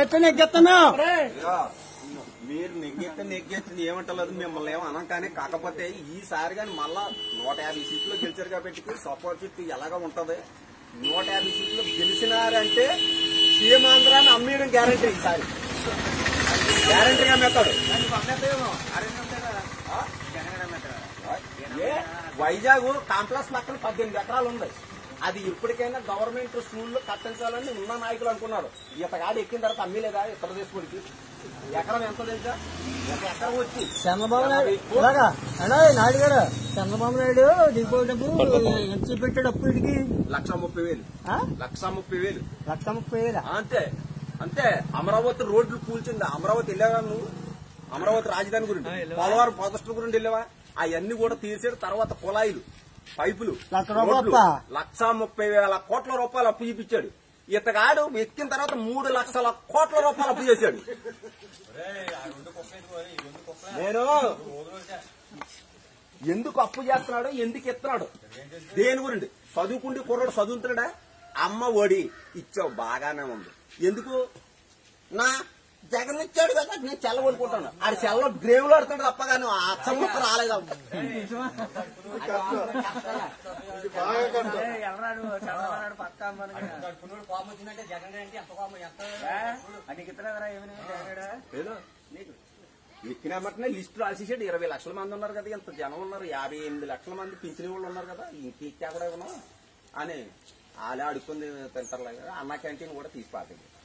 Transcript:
నెగ్గెత్తే నెగ్గెత్తాను ఇదిగో, మీరు నెగ్గెత్తే నెగ్గెత్తింది ఏమంటలేదు మిమ్మల్ని ఏమో అనం కానీ కాకపోతే ఈసారి కానీ మళ్ళా నూట యాభై సీట్లు గెలిచారు కాబట్టి సపోర్ట్ చుట్టూ ఎలాగ ఉంటది నూట యాభై సీట్లు గెలిచినారంటే సీమాంధ్రాన్ని అమ్మేయడం గ్యారంటీ ఈసారి గ్యారంటీగా మెత్తాడు ఏ వైజాగ్ కాంప్లెక్స్ పక్కన పద్దెనిమిది ఎకరాలు ఉంది అది ఇప్పటికైనా గవర్నమెంట్ స్కూల్లో కట్టించాలని ఉన్న నాయకులు అనుకున్నారు ఇతగాడు ఎక్కిన తర్వాత అమ్మలేదా ఇతర దేశపుడికి ఎకరం ఎంత తెలుసా ఒక ఎకరం వచ్చి చంద్రబాబు నాయుడు ఇలాగా అన్నా నాయుడు గారు చంద్రబాబు నాయుడు దిగిపోయేటప్పుడు ఎంత పెట్టాడు అప్పు ఇడికి లక్ష ముప్పై వేలు ఆ? లక్ష ముప్పై వేలు లక్ష ముప్పై వేల అంతే అంతే అమరావతి రోడ్లు కూల్చింది అమరావతి వెళ్ళావా నువ్వు అమరావతి రాజధాని గురించి పోలవరం ప్రాజెక్టుల గురించి వెళ్ళావా అవన్నీ కూడా తీసేడు తర్వాత కుళాయిలు పైపులు లక్ష రూపాయలు రోడ్లు, అప్పా? లక్ష ముప్పై వేల కోట్ల రూపాయలు అప్పు చూపించాడు ఇతగాడు ఎక్కిన తర్వాత మూడు లక్షల కోట్ల రూపాయలు అప్పు చేశాడు నేను ఎందుకు అప్పు చేస్తున్నాడు ఎందుకు ఇస్తున్నాడు దేని గురించి చదువుకుంటే కుర్రాడు చదువుతున్నాడా అమ్మ ఒడి ఇచ్చావు బాగానే ఉంది ఎందుకు నా జగన్ ఇచ్చాడు కదా నేను చెల్లవనుకుంటాను ఆడి చెల్ల గ్రేవ్ లో ఆడుతాడు తప్ప కానీ ఆ అచ్చమ్మక్క రాలేదు ఎవరాడు చంద్రబాబు పక్క నీకు ఇతర ఏమైనా ఏదో నీకు ఎక్కినామంటేనే లిస్ట్ రాసేసాడు ఇరవై లక్షల మంది ఉన్నారు కదా ఇంత జనం ఉన్నారు యాభై ఎనిమిది లక్షల మంది పింఛని వాళ్ళు ఉన్నారు కదా ఇంక ఎక్కడ ఇవ్వను అని ఆలే అడుక్కుంది తింటారు కదా అన్న క్యాంటీన్ కూడా తీసి పాతింది